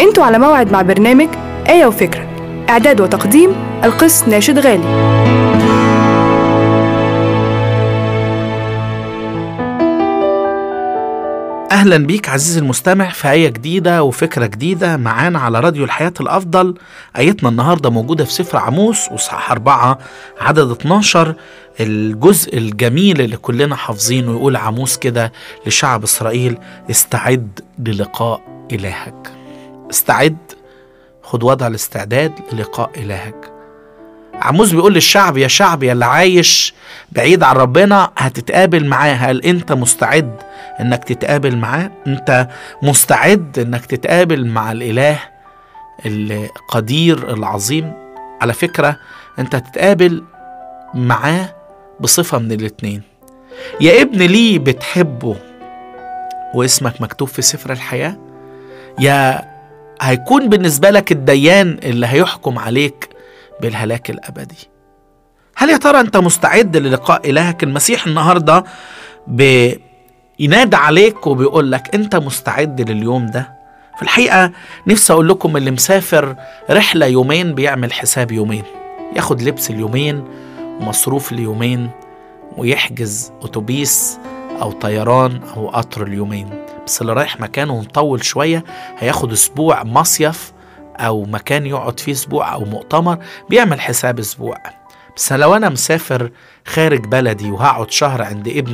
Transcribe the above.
انتوا على موعد مع برنامج آية وفكرة إعداد وتقديم القس ناشد غالي اهلا بيك عزيزي المستمع في آية جديدة وفكرة جديدة معانا على راديو الحياة الأفضل آيتنا النهاردة موجودة في سفر عموس وصحاح أربعة عدد 12 الجزء الجميل اللي كلنا حافظينه يقول عموس كده لشعب إسرائيل استعد للقاء إلهك استعد خد وضع الاستعداد للقاء إلهك عموس بيقول للشعب يا شعب يا اللي عايش بعيد عن ربنا هتتقابل معاه هل انت مستعد انك تتقابل معاه انت مستعد انك تتقابل مع الاله القدير العظيم على فكرة انت هتتقابل معاه بصفة من الاتنين يا ابن لي بتحبه واسمك مكتوب في سفر الحياة يا هيكون بالنسبة لك الديان اللي هيحكم عليك بالهلاك الأبدي هل يا ترى أنت مستعد للقاء إلهك المسيح النهاردة بينادى عليك وبيقول لك أنت مستعد لليوم ده في الحقيقة نفسي أقول لكم اللي مسافر رحلة يومين بيعمل حساب يومين ياخد لبس اليومين ومصروف اليومين ويحجز أتوبيس أو طيران أو قطر اليومين بس اللي رايح مكانه ومطول شوية هياخد أسبوع مصيف أو مكان يقعد فيه أسبوع أو مؤتمر بيعمل حساب أسبوع بس لو أنا مسافر خارج بلدي وهقعد شهر عند ابن